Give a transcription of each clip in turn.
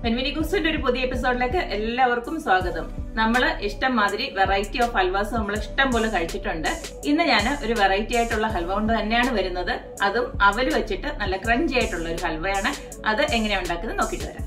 പെൻവിനി കുസിന്റെ ഒരു പുതിയ എപ്പിസോഡിലേക്ക് എല്ലാവർക്കും സ്വാഗതം നമ്മൾ ഇഷ്ടം മാതിരി വെറൈറ്റി ഓഫ് ഹൽവാസ് നമ്മൾ ഇഷ്ടം പോലെ കഴിച്ചിട്ടുണ്ട് ഇന്ന് ഞാൻ ഒരു വെറൈറ്റി ആയിട്ടുള്ള ഹൽവ കൊണ്ട് തന്നെയാണ് വരുന്നത് അതും അവല് വെച്ചിട്ട് നല്ല ക്രഞ്ചി ആയിട്ടുള്ള ഒരു ഹൽവയാണ് അത് എങ്ങനെയാണ് ഉണ്ടാക്കുന്നത് നോക്കിയിട്ട് വരാം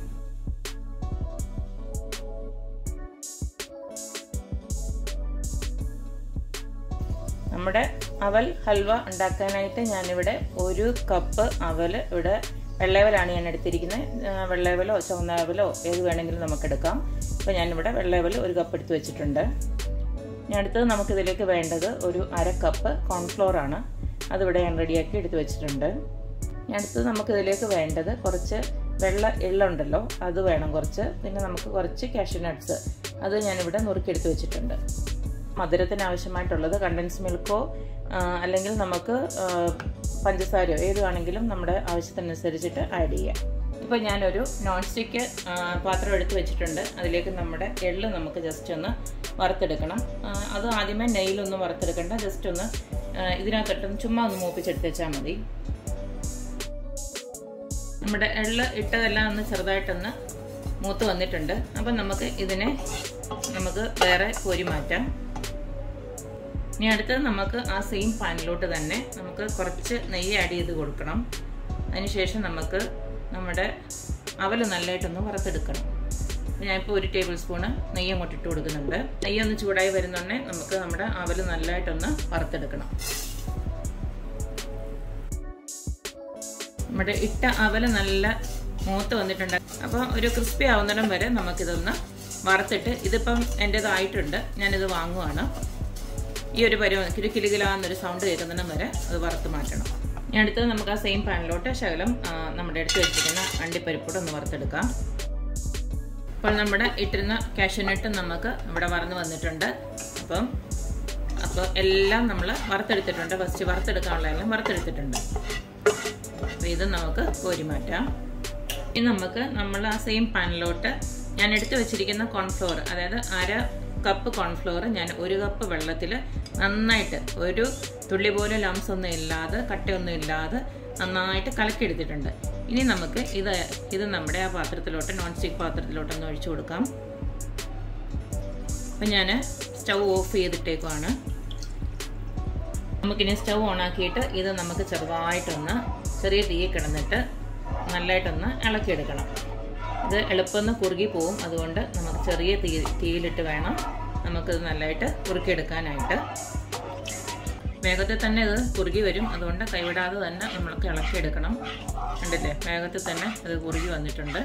നമ്മുടെ അവൽ ഹൽവ ഉണ്ടാക്കാനായിട്ട് ഞാനിവിടെ ഒരു കപ്പ് അവൽ ഇവിടെ വെള്ളയവലാണ് ഞാൻ എടുത്തിരിക്കുന്നത് വെള്ളയവലോ ചുവന്നവലോ ഏത് വേണമെങ്കിലും നമുക്ക് എടുക്കാം അപ്പോൾ ഞാനിവിടെ വെള്ളയവൽ ഒരു കപ്പ് എടുത്ത് വെച്ചിട്ടുണ്ട് ഞാൻ അടുത്തത് നമുക്കിതിലേക്ക് വേണ്ടത് ഒരു അര കപ്പ് കോൺഫ്ലോർ ആണ് അതിവിടെ ഞാൻ റെഡിയാക്കി എടുത്ത് വെച്ചിട്ടുണ്ട് ഞാൻ അടുത്തത് നമുക്കിതിലേക്ക് വേണ്ടത് കുറച്ച് വെള്ള എള്ളുണ്ടല്ലോ അത് വേണം കുറച്ച് പിന്നെ നമുക്ക് കുറച്ച് കാഷ്യൂ നട്ട്സ് അത് ഞാനിവിടെ നുറുക്കിയെടുത്ത് വെച്ചിട്ടുണ്ട് മധുരത്തിന് ആവശ്യമായിട്ടുള്ളത് കണ്ടൻസ് മിൽക്കോ അല്ലെങ്കിൽ നമുക്ക് പഞ്ചസാരയോ ഏത് വേണമെങ്കിലും നമ്മുടെ ആവശ്യത്തിനനുസരിച്ചിട്ട് ആഡ് ചെയ്യാം ഇപ്പോൾ ഞാനൊരു നോൺ സ്റ്റിക്ക് പാത്രം എടുത്ത് വെച്ചിട്ടുണ്ട് അതിലേക്ക് നമ്മുടെ എള്ള് നമുക്ക് ജസ്റ്റ് ഒന്ന് വറുത്തെടുക്കണം അത് ആദ്യമേ നെയ്യിലൊന്നും വറുത്തെടുക്കണ്ട ജസ്റ്റ് ഒന്ന് ഇതിനകത്തൊട്ടൊന്ന് ചുമ്മാ ഒന്ന് മൂപ്പിച്ചെടുത്ത് വെച്ചാൽ മതി നമ്മുടെ എള്ള് ഇട്ടതെല്ലാം ഒന്ന് ചെറുതായിട്ടൊന്ന് മൂത്ത് വന്നിട്ടുണ്ട് അപ്പം നമുക്ക് ഇതിനെ നമുക്ക് വേറെ കോരി മാറ്റാം ഇനി അടുത്തത് നമുക്ക് ആ സെയിം പാനിലോട്ട് തന്നെ നമുക്ക് കുറച്ച് നെയ്യ് ആഡ് ചെയ്ത് കൊടുക്കണം അതിനുശേഷം നമുക്ക് നമ്മുടെ അവൽ നല്ലതായിട്ടൊന്ന് വറുത്തെടുക്കണം ഞാനിപ്പോൾ ഒരു ടേബിൾ സ്പൂണ് നെയ്യ് അങ്ങോട്ട് ഇട്ട് കൊടുക്കുന്നുണ്ട് നെയ്യ് ഒന്ന് ചൂടായി വരുന്നുണ്ടെ നമുക്ക് നമ്മുടെ അവൽ നല്ലതായിട്ടൊന്ന് വറുത്തെടുക്കണം നമ്മുടെ ഇട്ട അവൽ നല്ല മൂത്ത് വന്നിട്ടുണ്ട് അപ്പോൾ ഒരു ക്രിസ്പി ആവുന്നിടം വരെ നമുക്കിതൊന്ന് വറുത്തിട്ട് ഇതിപ്പം എൻ്റേതായിട്ടുണ്ട് ഞാനിത് വാങ്ങുവാണ് ഈ ഒരു പരുവം കിലു കിലുകിലാന്നൊരു സൗണ്ട് കേൾക്കുന്നിടം വരെ അത് വറുത്ത് മാറ്റണം ഇനി അടുത്തത് നമുക്ക് ആ സെയിം പാനിലോട്ട് ശകലം നമ്മുടെ എടുത്ത് വെച്ചിരിക്കുന്ന അണ്ടിപ്പരിപ്പോട് ഒന്ന് വറുത്തെടുക്കാം അപ്പോൾ നമ്മുടെ ഇട്ടിരുന്ന കാഷ്യൂനട്ട് നമുക്ക് ഇവിടെ വറന്ന് വന്നിട്ടുണ്ട് അപ്പം അപ്പോൾ എല്ലാം നമ്മൾ വറുത്തെടുത്തിട്ടുണ്ട് ഫസ്റ്റ് വറുത്തെടുക്കാനുള്ള എല്ലാം വറുത്തെടുത്തിട്ടുണ്ട് അപ്പോൾ ഇത് നമുക്ക് കോരി മാറ്റാം ഇനി നമുക്ക് നമ്മൾ ആ സെയിം പാനിലോട്ട് ഞാൻ എടുത്തു വെച്ചിരിക്കുന്ന കോൺഫ്ലോർ അതായത് അര കപ്പ് കോൺഫ്ലോർ ഞാൻ ഒരു കപ്പ് വെള്ളത്തിൽ നന്നായിട്ട് ഒരു തുള്ളി പോലും ലംസ് ഒന്നും ഇല്ലാതെ കട്ടയൊന്നും ഇല്ലാതെ നന്നായിട്ട് കലക്കിയെടുത്തിട്ടുണ്ട് ഇനി നമുക്ക് ഇത് ഇത് നമ്മുടെ ആ പാത്രത്തിലോട്ട് നോൺ സ്റ്റിക്ക് പാത്രത്തിലോട്ടൊന്ന് ഒഴിച്ചു കൊടുക്കാം അപ്പം ഞാൻ സ്റ്റൗ ഓഫ് ചെയ്തിട്ടേക്കുവാണ് നമുക്കിനി സ്റ്റൗ ഓണാക്കിയിട്ട് ഇത് നമുക്ക് ചെറുതായിട്ടൊന്ന് ചെറിയ തീ കിടന്നിട്ട് നല്ലതായിട്ടൊന്ന് ഇളക്കിയെടുക്കണം ഇത് എളുപ്പമൊന്ന് കുറുകി പോവും അതുകൊണ്ട് നമുക്ക് ചെറിയ തീ തീയിലിട്ട് വേണം നമുക്കിത് നല്ലതായിട്ട് കുറുക്കിയെടുക്കാനായിട്ട് വേഗത്തിൽ തന്നെ ഇത് കുറുകി വരും അതുകൊണ്ട് കൈവിടാതെ തന്നെ നമ്മൾക്ക് ഇളക്കിയെടുക്കണം കണ്ടില്ലേ വേഗത്തിൽ തന്നെ ഇത് കുറുകി വന്നിട്ടുണ്ട്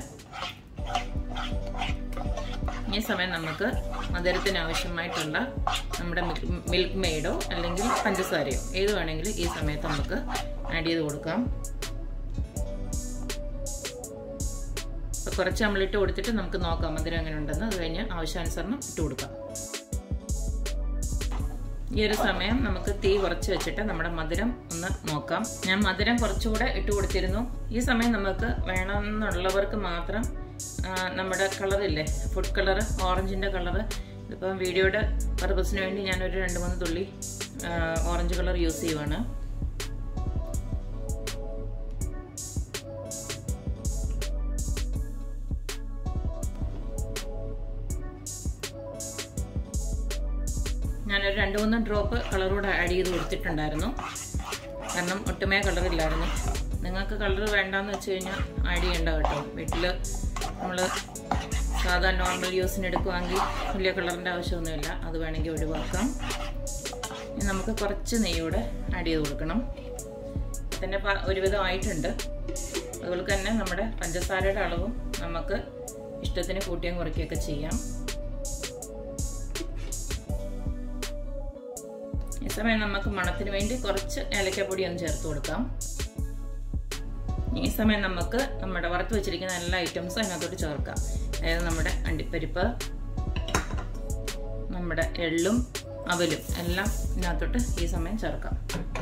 ഈ സമയം നമുക്ക് മധുരത്തിന് ആവശ്യമായിട്ടുള്ള നമ്മുടെ മിൽക്ക് മെയ്ഡോ അല്ലെങ്കിൽ പഞ്ചസാരയോ ഏത് വേണമെങ്കിലും ഈ സമയത്ത് നമുക്ക് ആഡ് ചെയ്ത് കൊടുക്കാം അപ്പോൾ കുറച്ച് നമ്മൾ ഇട്ട് കൊടുത്തിട്ട് നമുക്ക് നോക്കാം മധുരം എങ്ങനെ ഉണ്ടെന്ന് അത് കഴിഞ്ഞ് ആവശ്യാനുസരണം ഇട്ട് കൊടുക്കാം ഈ ഒരു സമയം നമുക്ക് തീ കുറച്ച് വെച്ചിട്ട് നമ്മുടെ മധുരം ഒന്ന് നോക്കാം ഞാൻ മധുരം കുറച്ചുകൂടെ ഇട്ട് കൊടുത്തിരുന്നു ഈ സമയം നമുക്ക് വേണമെന്നുള്ളവർക്ക് മാത്രം നമ്മുടെ കളറില്ലേ ഫുഡ് കളർ ഓറഞ്ചിൻ്റെ കളറ് ഇതിപ്പം വീഡിയോയുടെ പർപ്പസിന് വേണ്ടി ഞാനൊരു രണ്ട് മൂന്ന് തുള്ളി ഓറഞ്ച് കളർ യൂസ് ചെയ്യുവാണ് ഞാനൊരു രണ്ട് മൂന്ന് ഡ്രോപ്പ് കളറൂടെ ആഡ് ചെയ്ത് കൊടുത്തിട്ടുണ്ടായിരുന്നു കാരണം ഒട്ടുമേ കളറില്ലായിരുന്നു നിങ്ങൾക്ക് കളർ വേണ്ടാന്ന് വെച്ച് കഴിഞ്ഞാൽ ആഡ് ചെയ്യേണ്ട കേട്ടോ വീട്ടിൽ നമ്മൾ സാധാ നോർമൽ യൂസിന് എടുക്കുവാണെങ്കിൽ വലിയ കളറിൻ്റെ ആവശ്യമൊന്നുമില്ല അത് വേണമെങ്കിൽ ഒഴിവാക്കാം ഇനി നമുക്ക് കുറച്ച് നെയ്യൂടെ ആഡ് ചെയ്ത് കൊടുക്കണം തന്നെ ഒരുവിധം ആയിട്ടുണ്ട് അതുപോലെ തന്നെ നമ്മുടെ പഞ്ചസാരയുടെ അളവും നമുക്ക് ഇഷ്ടത്തിന് കൂട്ടിയും കുറയ്ക്കുകയൊക്കെ ചെയ്യാം ഈ സമയം നമുക്ക് മണത്തിന് വേണ്ടി കുറച്ച് ഏലക്കപ്പൊടി ഒന്ന് ചേർത്ത് കൊടുക്കാം ഈ സമയം നമുക്ക് നമ്മുടെ വറുത്ത് വെച്ചിരിക്കുന്ന എല്ലാ ഐറ്റംസും അതിനകത്തോട്ട് ചേർക്കാം അതായത് നമ്മുടെ അണ്ടിപ്പരിപ്പ് നമ്മുടെ എള്ളും അവലും എല്ലാം ഇതിനകത്തോട്ട് ഈ സമയം ചേർക്കാം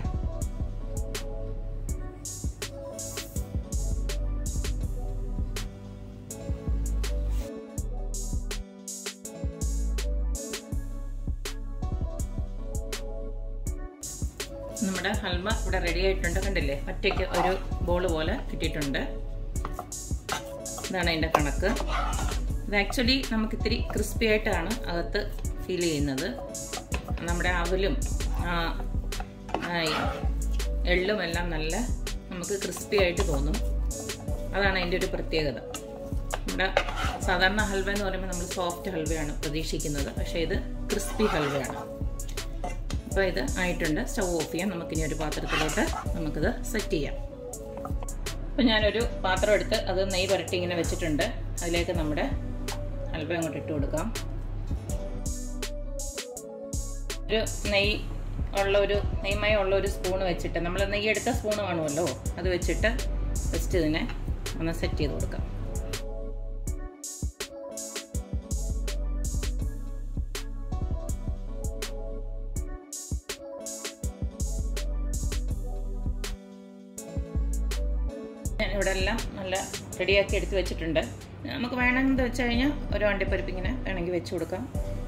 നമ്മുടെ ഹൽവ ഇവിടെ റെഡി ആയിട്ടുണ്ട് കണ്ടില്ലേ ഒറ്റയ്ക്ക് ഒരു ബോൾ പോലെ കിട്ടിയിട്ടുണ്ട് ഇതാണ് അതിൻ്റെ കണക്ക് ഇത് ആക്ച്വലി നമുക്ക് ഇത്തിരി ക്രിസ്പി ആയിട്ടാണ് അകത്ത് ഫീൽ ചെയ്യുന്നത് നമ്മുടെ അവലും ആ, ആ, എള്ളും എല്ലാം നല്ല നമുക്ക് ക്രിസ്പി ആയിട്ട് തോന്നും അതാണ് അതിൻ്റെ ഒരു പ്രത്യേകത നമ്മുടെ സാധാരണ ഹൽവ എന്ന് പറയുമ്പോൾ നമ്മൾ സോഫ്റ്റ് ഹൽവയാണ് പ്രതീക്ഷിക്കുന്നത് പക്ഷേ ഇത് ക്രിസ്പി ഹൽവയാണ് അപ്പോൾ ഇത് ആയിട്ടുണ്ട് സ്റ്റൗ ഓഫ് ചെയ്യാം നമുക്കിനി ഒരു പാത്രത്തിലോട്ട് നമുക്കിത് സെറ്റ് ചെയ്യാം അപ്പം ഞാനൊരു പാത്രം എടുത്ത് അത് നെയ്യ് പുരട്ടി ഇങ്ങനെ വെച്ചിട്ടുണ്ട് അതിലേക്ക് നമ്മുടെ ഹൽവ അങ്ങോട്ട് ഇട്ട് കൊടുക്കാം ഒരു നെയ്യ് ഉള്ള ഒരു നെയ്മയം ഉള്ള ഒരു സ്പൂൺ വെച്ചിട്ട് നമ്മൾ നെയ്യ് എടുത്ത സ്പൂൺ കാണുമല്ലോ അത് വെച്ചിട്ട് ജസ്റ്റ് ഇതിനെ ഒന്ന് സെറ്റ് ചെയ്ത് കൊടുക്കാം ഞാൻ ഇവിടെ എല്ലാം നല്ല റെഡിയാക്കി എടുത്ത് വെച്ചിട്ടുണ്ട് നമുക്ക് വേണമെന്ന് വെച്ച് കഴിഞ്ഞാൽ ഒരു അണ്ടിപ്പരിപ്പ് ഇങ്ങനെ വേണമെങ്കിൽ വെച്ച് കൊടുക്കാം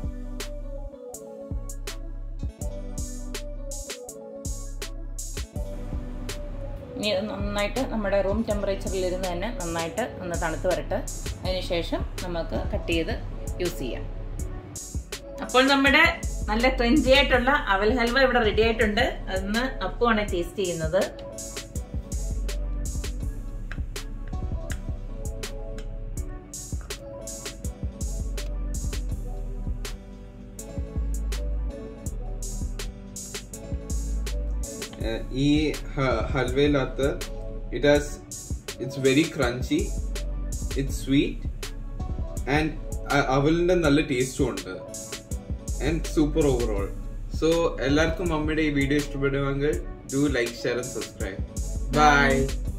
ഇനി ഇത് നന്നായിട്ട് നമ്മുടെ റൂം ടെമ്പറേച്ചറിൽ ഇരുന്ന് തന്നെ നന്നായിട്ട് ഒന്ന് തണുത്ത് വരട്ടെ അതിനുശേഷം നമുക്ക് കട്ട് ചെയ്ത് യൂസ് ചെയ്യാം അപ്പോൾ നമ്മുടെ നല്ല ക്രഞ്ചി ആയിട്ടുള്ള അവൽ ഹൽവ ഇവിടെ റെഡി ആയിട്ടുണ്ട് അന്ന് അപ്പുവാണ് ടേസ്റ്റ് ചെയ്യുന്നത് ഏഹ് ഈ ഹ- ഹൽവയിലകത്ത് it has it's very crunchy it's sweet and അവലിന്റെ നല്ല ടേസ്റ്റും ഉണ്ട് ആൻഡ് സൂപ്പർ ഓവറോൾ സോ എല്ലാവർക്കും മമ്മിയുടെ ഈ വീഡിയോ ഇഷ്ടപ്പെടുമെങ്കിൽ do like share and subscribe by